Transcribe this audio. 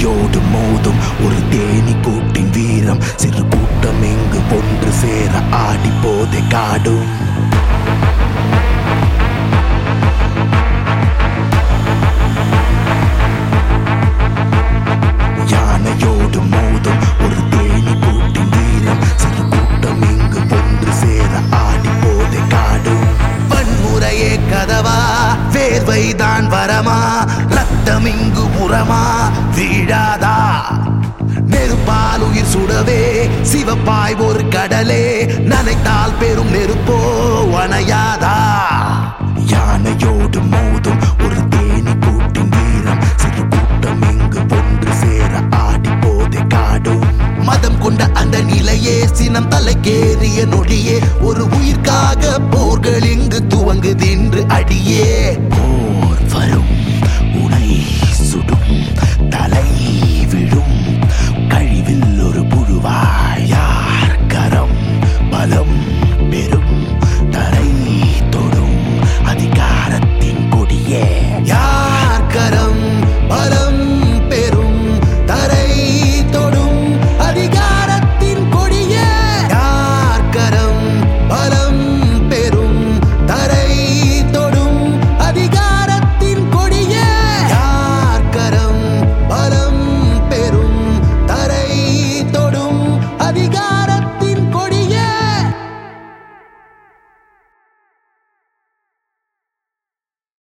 யானையோடு மோதும் ஒரு தேனி கூட்டின் வீரம் சிறு கூட்டம் இங்கு ஒன்று சேர ஆடி போதை காடும் யானையோடு மோதும் ஒரு தேனி கூட்டின் வீரம் சிறு கூட்டம் இங்கு ஒன்று சேர ஆடி போதை காடும் வன்முறையே கதவா வேர்வைதான் வரமா ரத்தம் இங்கு உரமா வீழாதா நெருப்பால் உயிர் சுடவே சிவப்பாய் ஒரு கடலே நனைத்தால் பெரும் நெருப்போ அணையாதா